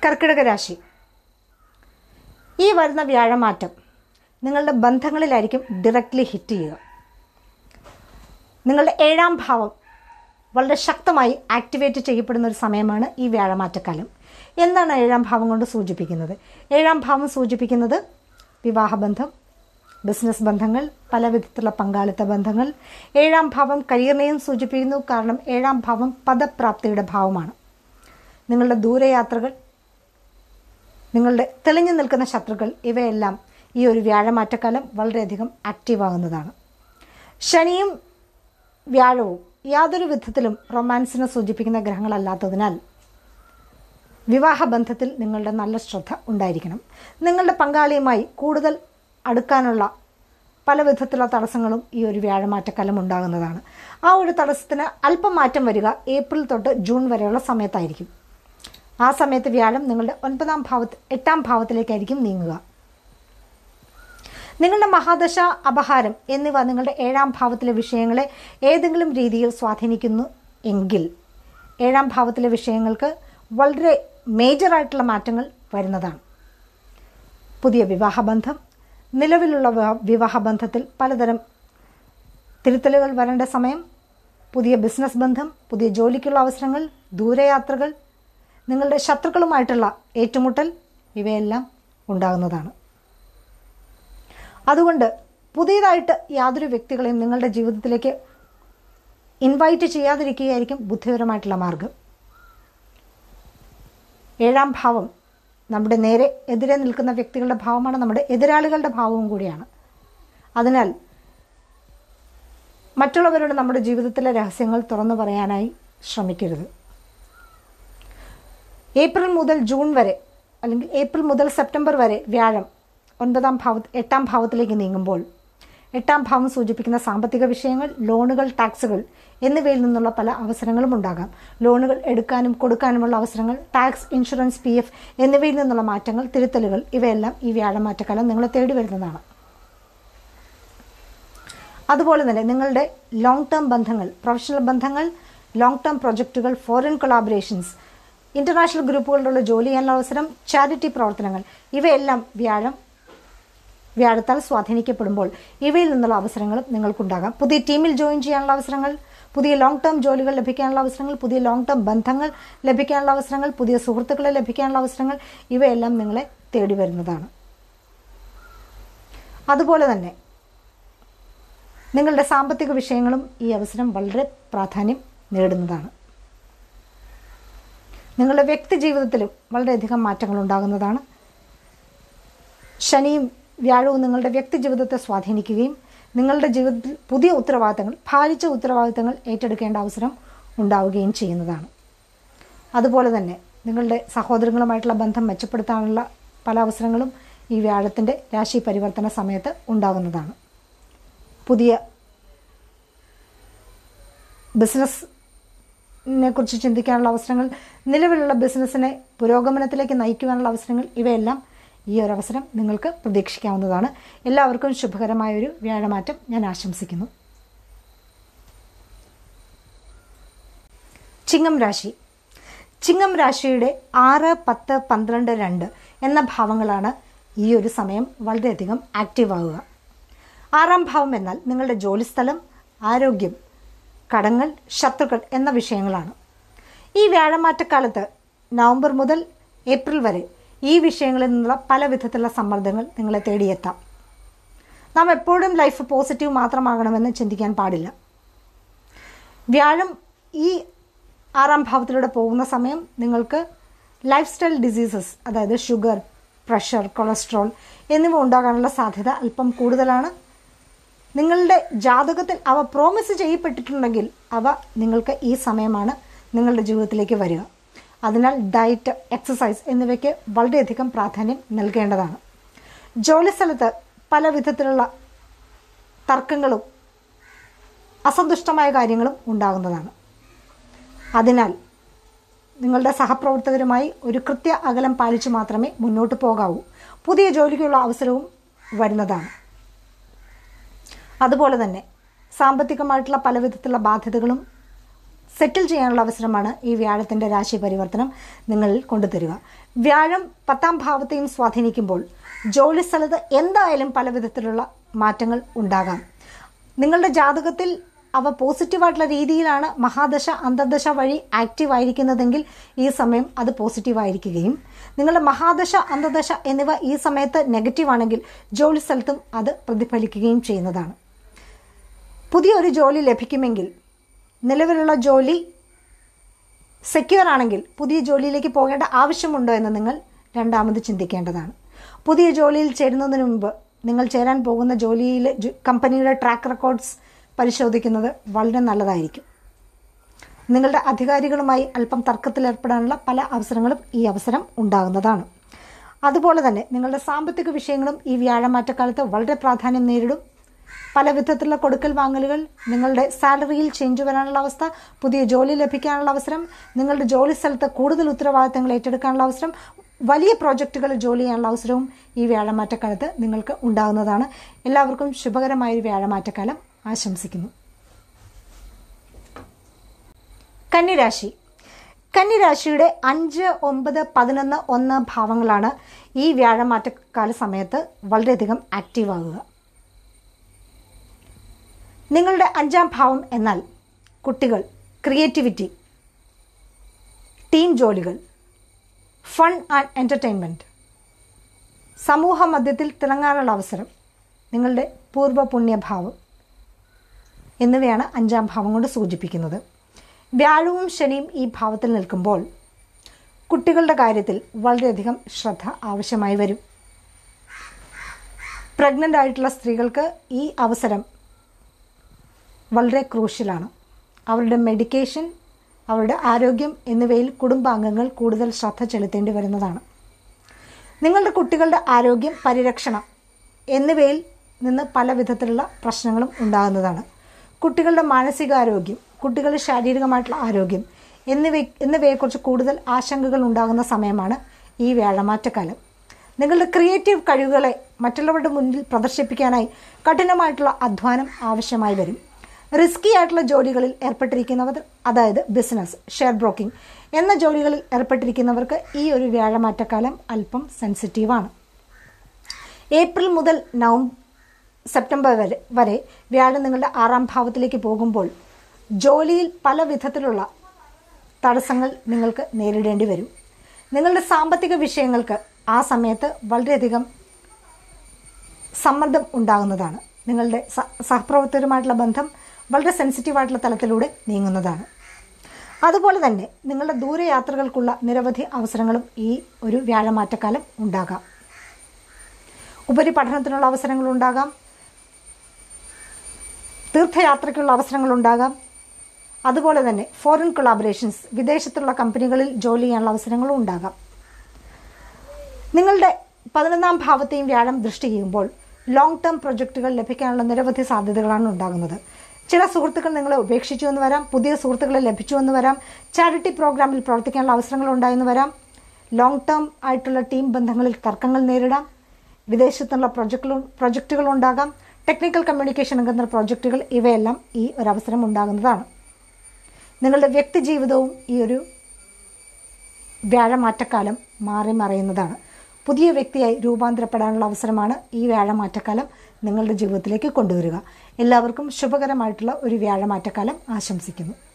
കർക്കിടക രാശി ഈ വരുന്ന വ്യാഴമാറ്റം നിങ്ങളുടെ ബന്ധങ്ങളിലായിരിക്കും ഡയറക്റ്റ്ലി ഹിറ്റ് ചെയ്യുക നിങ്ങളുടെ ഏഴാം ഭാവം വളരെ ശക്തമായി ആക്ടിവേറ്റ് ചെയ്യപ്പെടുന്ന ഒരു സമയമാണ് ഈ വ്യാഴമാറ്റക്കാലം എന്താണ് ഏഴാം ഭാവം കൊണ്ട് സൂചിപ്പിക്കുന്നത് ഏഴാം ഭാവം സൂചിപ്പിക്കുന്നത് വിവാഹബന്ധം ബിസിനസ് ബന്ധങ്ങൾ പല വിധത്തിലുള്ള പങ്കാളിത്ത ബന്ധങ്ങൾ ഏഴാം ഭാവം കരിയറിനെയും സൂചിപ്പിക്കുന്നു കാരണം ഏഴാം ഭാവം പദപ്രാപ്തിയുടെ ഭാവമാണ് നിങ്ങളുടെ ദൂരയാത്രകൾ നിങ്ങളുടെ തെളിഞ്ഞു നിൽക്കുന്ന ശത്രുക്കൾ ഇവയെല്ലാം ഈ ഒരു വ്യാഴമാറ്റക്കാലം വളരെയധികം ആക്റ്റീവ് ആകുന്നതാണ് ശനിയും വ്യാഴവും യാതൊരു വിധത്തിലും റൊമാൻസിനെ സൂചിപ്പിക്കുന്ന ഗ്രഹങ്ങളല്ലാത്തതിനാൽ വിവാഹബന്ധത്തിൽ നിങ്ങളുടെ നല്ല ശ്രദ്ധ ഉണ്ടായിരിക്കണം നിങ്ങളുടെ പങ്കാളിയുമായി കൂടുതൽ അടുക്കാനുള്ള പല വിധത്തിലുള്ള തടസ്സങ്ങളും ഈ ഒരു വ്യാഴമാറ്റക്കാലം ഉണ്ടാകുന്നതാണ് ആ ഒരു തടസ്സത്തിന് അല്പം മാറ്റം വരിക ഏപ്രിൽ തൊട്ട് ജൂൺ വരെയുള്ള സമയത്തായിരിക്കും ആ സമയത്ത് വ്യാഴം നിങ്ങളുടെ ഒൻപതാം ഭാവത്ത് എട്ടാം ഭാവത്തിലേക്കായിരിക്കും നീങ്ങുക നിങ്ങളുടെ മഹാദശ അപഹാരം എന്നിവ നിങ്ങളുടെ ഏഴാം ഭാവത്തിലെ വിഷയങ്ങളെ ഏതെങ്കിലും രീതിയിൽ സ്വാധീനിക്കുന്നു എങ്കിൽ ഏഴാം ഭാവത്തിലെ വിഷയങ്ങൾക്ക് വളരെ മേജറായിട്ടുള്ള മാറ്റങ്ങൾ വരുന്നതാണ് പുതിയ വിവാഹബന്ധം നിലവിലുള്ള വിവാഹബന്ധത്തിൽ പലതരം തിരുത്തലുകൾ വരേണ്ട സമയം പുതിയ ബിസിനസ് ബന്ധം പുതിയ ജോലിക്കുള്ള അവസരങ്ങൾ ദൂരയാത്രകൾ നിങ്ങളുടെ ശത്രുക്കളുമായിട്ടുള്ള ഏറ്റുമുട്ടൽ ഇവയെല്ലാം ഉണ്ടാകുന്നതാണ് അതുകൊണ്ട് പുതിയതായിട്ട് യാതൊരു വ്യക്തികളെയും നിങ്ങളുടെ ജീവിതത്തിലേക്ക് ഇൻവൈറ്റ് ചെയ്യാതിരിക്കുകയായിരിക്കും ബുദ്ധിപരമായിട്ടുള്ള മാർഗം ഏഴാം ഭാവം നമ്മുടെ നേരെ എതിരെ നിൽക്കുന്ന വ്യക്തികളുടെ ഭാവമാണ് നമ്മുടെ എതിരാളികളുടെ ഭാവവും കൂടിയാണ് അതിനാൽ മറ്റുള്ളവരോട് നമ്മുടെ ജീവിതത്തിലെ രഹസ്യങ്ങൾ തുറന്നു പറയാനായി ശ്രമിക്കരുത് ഏപ്രിൽ മുതൽ ജൂൺ വരെ അല്ലെങ്കിൽ ഏപ്രിൽ മുതൽ സെപ്റ്റംബർ വരെ വ്യാഴം ഒൻപതാം ഭാവ എട്ടാം ഭാവത്തിലേക്ക് നീങ്ങുമ്പോൾ എട്ടാം ഭാവം സൂചിപ്പിക്കുന്ന സാമ്പത്തിക വിഷയങ്ങൾ ലോണുകൾ ടാക്സുകൾ എന്നിവയിൽ നിന്നുള്ള പല അവസരങ്ങളും ഉണ്ടാകാം ലോണുകൾ എടുക്കാനും കൊടുക്കാനുമുള്ള അവസരങ്ങൾ ടാക്സ് ഇൻഷുറൻസ് പി എഫ് എന്നിവയിൽ നിന്നുള്ള മാറ്റങ്ങൾ തിരുത്തലുകൾ ഇവയെല്ലാം ഈ വ്യാഴമാറ്റക്കാലം നിങ്ങളെ തേടി വരുന്നതാണ് അതുപോലെ തന്നെ നിങ്ങളുടെ ലോങ് ടേം ബന്ധങ്ങൾ പ്രൊഫഷണൽ ബന്ധങ്ങൾ ലോങ് ടേം പ്രൊജക്റ്റുകൾ ഫോറിൻ കൊളാബറേഷൻസ് ഇന്റർനാഷണൽ ഗ്രൂപ്പുകളിലുള്ള ജോലി ചെയ്യാനുള്ള അവസരം ചാരിറ്റി പ്രവർത്തനങ്ങൾ ഇവയെല്ലാം വ്യാഴം വ്യാഴത്താൽ സ്വാധീനിക്കപ്പെടുമ്പോൾ ഇവയിൽ നിന്നുള്ള അവസരങ്ങളും നിങ്ങൾക്കുണ്ടാകാം പുതിയ ടീമിൽ ജോയിൻ ചെയ്യാനുള്ള അവസരങ്ങൾ പുതിയ ലോങ് ടേം ജോലികൾ ലഭിക്കാനുള്ള അവസരങ്ങൾ പുതിയ ലോങ് ടേം ബന്ധങ്ങൾ ലഭിക്കാനുള്ള അവസരങ്ങൾ പുതിയ സുഹൃത്തുക്കളെ ലഭിക്കാനുള്ള അവസരങ്ങൾ ഇവയെല്ലാം നിങ്ങളെ തേടി വരുന്നതാണ് അതുപോലെ തന്നെ നിങ്ങളുടെ സാമ്പത്തിക വിഷയങ്ങളും ഈ അവസരം വളരെ പ്രാധാന്യം നേടുന്നതാണ് നിങ്ങളുടെ വ്യക്തി ജീവിതത്തിലും വളരെയധികം മാറ്റങ്ങൾ ഉണ്ടാകുന്നതാണ് ശനിയും വ്യാഴവും നിങ്ങളുടെ വ്യക്തി ജീവിതത്തെ സ്വാധീനിക്കുകയും നിങ്ങളുടെ ജീവിതത്തിൽ പുതിയ ഉത്തരവാദിത്തങ്ങൾ ഭാരിച്ച ഉത്തരവാദിത്തങ്ങൾ ഏറ്റെടുക്കേണ്ട അവസരം ഉണ്ടാവുകയും ചെയ്യുന്നതാണ് അതുപോലെ തന്നെ നിങ്ങളുടെ സഹോദരങ്ങളുമായിട്ടുള്ള ബന്ധം മെച്ചപ്പെടുത്താനുള്ള പല അവസരങ്ങളും ഈ വ്യാഴത്തിൻ്റെ രാശി പരിവർത്തന സമയത്ത് ഉണ്ടാകുന്നതാണ് പുതിയ ബിസിനസ്സിനെ കുറിച്ച് ചിന്തിക്കാനുള്ള അവസരങ്ങൾ നിലവിലുള്ള ബിസിനസ്സിനെ പുരോഗമനത്തിലേക്ക് നയിക്കുവാനുള്ള അവസരങ്ങൾ ഇവയെല്ലാം ഈ ഒരു അവസരം നിങ്ങൾക്ക് പ്രതീക്ഷിക്കാവുന്നതാണ് എല്ലാവർക്കും ശുഭകരമായ ഒരു വ്യാഴമാറ്റം ഞാൻ ആശംസിക്കുന്നു ചിങ്ങം രാശി ചിങ്ങം രാശിയുടെ ആറ് പത്ത് പന്ത്രണ്ട് രണ്ട് എന്ന ഭാവങ്ങളാണ് ഈ ഒരു സമയം വളരെയധികം ആക്റ്റീവ് ആവുക ആറാം ഭാവം എന്നാൽ നിങ്ങളുടെ ജോലിസ്ഥലം ആരോഗ്യം കടങ്ങൾ ശത്രുക്കൾ എന്ന വിഷയങ്ങളാണ് ഈ വ്യാഴമാറ്റക്കാലത്ത് നവംബർ മുതൽ ഏപ്രിൽ വരെ ഈ വിഷയങ്ങളിൽ നിന്നുള്ള പല വിധത്തിലുള്ള സമ്മർദ്ദങ്ങൾ നിങ്ങളെ തേടിയെത്താം നാം എപ്പോഴും ലൈഫ് പോസിറ്റീവ് മാത്രമാകണമെന്ന് ചിന്തിക്കാൻ പാടില്ല വ്യാഴം ഈ ആറാം ഭാവത്തിലൂടെ പോകുന്ന സമയം നിങ്ങൾക്ക് ലൈഫ് സ്റ്റൈൽ ഡിസീസസ് അതായത് ഷുഗർ പ്രഷർ കൊളസ്ട്രോൾ എന്നിവ ഉണ്ടാകാനുള്ള സാധ്യത അല്പം കൂടുതലാണ് നിങ്ങളുടെ ജാതകത്തിൽ അവ പ്രോമിസ് ചെയ്യപ്പെട്ടിട്ടുണ്ടെങ്കിൽ അവ നിങ്ങൾക്ക് ഈ സമയമാണ് നിങ്ങളുടെ ജീവിതത്തിലേക്ക് വരിക അതിനാൽ ഡയറ്റ് എക്സസൈസ് എന്നിവയ്ക്ക് വളരെയധികം പ്രാധാന്യം നൽകേണ്ടതാണ് ജോലിസ്ഥലത്ത് പല വിധത്തിലുള്ള തർക്കങ്ങളും അസന്തുഷ്ടമായ കാര്യങ്ങളും ഉണ്ടാകുന്നതാണ് അതിനാൽ നിങ്ങളുടെ സഹപ്രവർത്തകരുമായി ഒരു കൃത്യ അകലം പാലിച്ചു മാത്രമേ മുന്നോട്ട് പോകാവൂ പുതിയ ജോലിക്കുള്ള അവസരവും വരുന്നതാണ് അതുപോലെ തന്നെ സാമ്പത്തികമായിട്ടുള്ള പല വിധത്തിലുള്ള ബാധ്യതകളും സെറ്റിൽ ചെയ്യാനുള്ള അവസരമാണ് ഈ വ്യാഴത്തിൻ്റെ രാശി പരിവർത്തനം നിങ്ങളിൽ കൊണ്ടുതരിക വ്യാഴം പത്താം ഭാവത്തെയും സ്വാധീനിക്കുമ്പോൾ ജോലി സ്ഥലത്ത് എന്തായാലും പല വിധത്തിലുള്ള മാറ്റങ്ങൾ ഉണ്ടാകാം നിങ്ങളുടെ ജാതകത്തിൽ അവ പോസിറ്റീവായിട്ടുള്ള രീതിയിലാണ് മഹാദശ അന്തർദശ വഴി ആക്റ്റീവ് ആയിരിക്കുന്നതെങ്കിൽ ഈ സമയം അത് പോസിറ്റീവ് ആയിരിക്കുകയും നിങ്ങളുടെ മഹാദശ അന്തർദശ എന്നിവ ഈ സമയത്ത് നെഗറ്റീവ് ആണെങ്കിൽ ജോലി സ്ഥലത്തും അത് പ്രതിഫലിക്കുകയും ചെയ്യുന്നതാണ് പുതിയൊരു ജോലി ലഭിക്കുമെങ്കിൽ നിലവിലുള്ള ജോലി സെക്യൂർ ആണെങ്കിൽ പുതിയ ജോലിയിലേക്ക് പോകേണ്ട ആവശ്യമുണ്ടോ എന്ന് നിങ്ങൾ രണ്ടാമത് ചിന്തിക്കേണ്ടതാണ് പുതിയ ജോലിയിൽ ചേരുന്നതിന് മുമ്പ് നിങ്ങൾ ചേരാൻ പോകുന്ന ജോലിയിൽ ജു- കമ്പനിയുടെ ട്രാക്ക് റെക്കോർഡ്സ് പരിശോധിക്കുന്നത് വളരെ നല്ലതായിരിക്കും നിങ്ങളുടെ അധികാരികളുമായി അല്പം തർക്കത്തിലേർപ്പെടാനുള്ള പല അവസരങ്ങളും ഈ അവസരം ഉണ്ടാകുന്നതാണ് അതുപോലെ തന്നെ നിങ്ങളുടെ സാമ്പത്തിക വിഷയങ്ങളും ഈ വ്യാഴമാറ്റക്കാലത്ത് വളരെ പ്രാധാന്യം നേരിടും പല വിധത്തിലുള്ള കൊടുക്കൽ വാങ്ങലുകൾ നിങ്ങളുടെ സാലറിയിൽ ചേഞ്ച് വരാനുള്ള അവസ്ഥ പുതിയ ജോലി ലഭിക്കാനുള്ള അവസരം നിങ്ങളുടെ ജോലി സ്ഥലത്ത് കൂടുതൽ ഉത്തരവാദിത്തങ്ങൾ ഏറ്റെടുക്കാനുള്ള അവസരം വലിയ പ്രോജക്റ്റുകൾ ജോലി ചെയ്യാനുള്ള അവസരവും ഈ വ്യാഴമാറ്റക്കാലത്ത് നിങ്ങൾക്ക് ഉണ്ടാകുന്നതാണ് എല്ലാവർക്കും ശുഭകരമായ ഒരു വ്യാഴമാറ്റക്കാലം ആശംസിക്കുന്നു കന്നിരാശി കന്നിരാശിയുടെ അഞ്ച് ഒമ്പത് പതിനൊന്ന് ഒന്ന് ഭാവങ്ങളാണ് ഈ വ്യാഴമാറ്റക്കാല സമയത്ത് വളരെയധികം ആക്റ്റീവ് ആകുക നിങ്ങളുടെ അഞ്ചാം ഭാവം എന്നാൽ കുട്ടികൾ ക്രിയേറ്റിവിറ്റി ടീം ജോലികൾ ഫൺ ആൻഡ് എൻ്റർടൈൻമെൻറ്റ് സമൂഹ മധ്യത്തിൽ തിളങ്ങാനുള്ള അവസരം നിങ്ങളുടെ പൂർവ്വ പുണ്യഭാവം എന്നിവയാണ് അഞ്ചാം ഭാവം കൊണ്ട് സൂചിപ്പിക്കുന്നത് വ്യാഴവും ശനിയും ഈ ഭാവത്തിൽ നിൽക്കുമ്പോൾ കുട്ടികളുടെ കാര്യത്തിൽ വളരെയധികം ശ്രദ്ധ ആവശ്യമായി വരും പ്രഗ്നൻ്റ് ആയിട്ടുള്ള സ്ത്രീകൾക്ക് ഈ അവസരം വളരെ ക്രൂഷ്യലാണ് അവരുടെ മെഡിക്കേഷൻ അവരുടെ ആരോഗ്യം എന്നിവയിൽ കുടുംബാംഗങ്ങൾ കൂടുതൽ ശ്രദ്ധ ചെലുത്തേണ്ടി വരുന്നതാണ് നിങ്ങളുടെ കുട്ടികളുടെ ആരോഗ്യം പരിരക്ഷണം എന്നിവയിൽ നിന്ന് പല വിധത്തിലുള്ള പ്രശ്നങ്ങളും ഉണ്ടാകുന്നതാണ് കുട്ടികളുടെ മാനസികാരോഗ്യം കുട്ടികളുടെ ശാരീരികമായിട്ടുള്ള ആരോഗ്യം എന്നിവ എന്നിവയെക്കുറിച്ച് കൂടുതൽ ആശങ്കകൾ ഉണ്ടാകുന്ന സമയമാണ് ഈ വ്യാഴമാറ്റക്കാലം നിങ്ങളുടെ ക്രിയേറ്റീവ് കഴിവുകളെ മറ്റുള്ളവരുടെ മുന്നിൽ പ്രദർശിപ്പിക്കാനായി കഠിനമായിട്ടുള്ള അധ്വാനം ആവശ്യമായി വരും റിസ്കി ആയിട്ടുള്ള ജോലികളിൽ ഏർപ്പെട്ടിരിക്കുന്നവർ അതായത് ബിസിനസ് ഷെയർ ബ്രോക്കിംഗ് എന്ന ജോലികളിൽ ഏർപ്പെട്ടിരിക്കുന്നവർക്ക് ഈ ഒരു വ്യാഴമാറ്റക്കാലം അല്പം സെൻസിറ്റീവാണ് ഏപ്രിൽ മുതൽ നവംബർ സെപ്റ്റംബർ വരെ വരെ വ്യാഴം നിങ്ങളുടെ ആറാം ഭാവത്തിലേക്ക് പോകുമ്പോൾ ജോലിയിൽ പല വിധത്തിലുള്ള തടസ്സങ്ങൾ നിങ്ങൾക്ക് നേരിടേണ്ടി വരും നിങ്ങളുടെ സാമ്പത്തിക വിഷയങ്ങൾക്ക് ആ സമയത്ത് വളരെയധികം സമ്മർദ്ദം ഉണ്ടാകുന്നതാണ് നിങ്ങളുടെ സ- സഹപ്രവർത്തകരുമായിട്ടുള്ള ബന്ധം വളരെ സെൻസിറ്റീവായിട്ടുള്ള തലത്തിലൂടെ നീങ്ങുന്നതാണ് അതുപോലെ തന്നെ നിങ്ങളുടെ ദൂരയാത്രകൾക്കുള്ള നിരവധി അവസരങ്ങളും ഈ ഒരു വ്യാഴമാറ്റക്കാലം ഉണ്ടാകാം ഉപരിപഠനത്തിനുള്ള അവസരങ്ങൾ ഉണ്ടാകാം തീർത്ഥയാത്രയ്ക്കുള്ള അവസരങ്ങൾ ഉണ്ടാകാം അതുപോലെ തന്നെ ഫോറിൻ കൊളാബറേഷൻസ് വിദേശത്തുള്ള കമ്പനികളിൽ ജോലി ചെയ്യാനുള്ള അവസരങ്ങളും ഉണ്ടാകാം നിങ്ങളുടെ പതിനൊന്നാം ഭാവത്തെയും വ്യാഴം ദൃഷ്ടി ചെയ്യുമ്പോൾ ലോങ് ടേം പ്രൊജക്റ്റുകൾ ലഭിക്കാനുള്ള നിരവധി സാധ്യതകളാണ് ഉണ്ടാകുന്നത് ചില സുഹൃത്തുക്കൾ നിങ്ങളെ ഉപേക്ഷിച്ചു എന്ന് വരാം പുതിയ സുഹൃത്തുക്കളെ ലഭിച്ചു എന്ന് വരാം ചാരിറ്റി പ്രോഗ്രാമിൽ പ്രവർത്തിക്കാനുള്ള അവസരങ്ങൾ ഉണ്ടായെന്ന് വരാം ലോങ് ടേം ആയിട്ടുള്ള ടീം ബന്ധങ്ങളിൽ തർക്കങ്ങൾ നേരിടാം വിദേശത്തുള്ള പ്രൊജക്റ്റുകൾ പ്രൊജക്റ്റുകൾ ഉണ്ടാകാം ടെക്നിക്കൽ കമ്മ്യൂണിക്കേഷൻ രംഗത്തുള്ള പ്രോജക്റ്റുകൾ ഇവയെല്ലാം ഈ ഒരു അവസരം ഉണ്ടാകുന്നതാണ് നിങ്ങളുടെ വ്യക്തി ജീവിതവും ഈ ഒരു വ്യാഴമാറ്റക്കാലം മാറി മറയുന്നതാണ് പുതിയ വ്യക്തിയായി രൂപാന്തരപ്പെടാനുള്ള അവസരമാണ് ഈ വ്യാഴമാറ്റക്കാലം നിങ്ങളുടെ ജീവിതത്തിലേക്ക് കൊണ്ടുവരിക എല്ലാവർക്കും ശുഭകരമായിട്ടുള്ള ഒരു വ്യാഴമാറ്റക്കാലം ആശംസിക്കുന്നു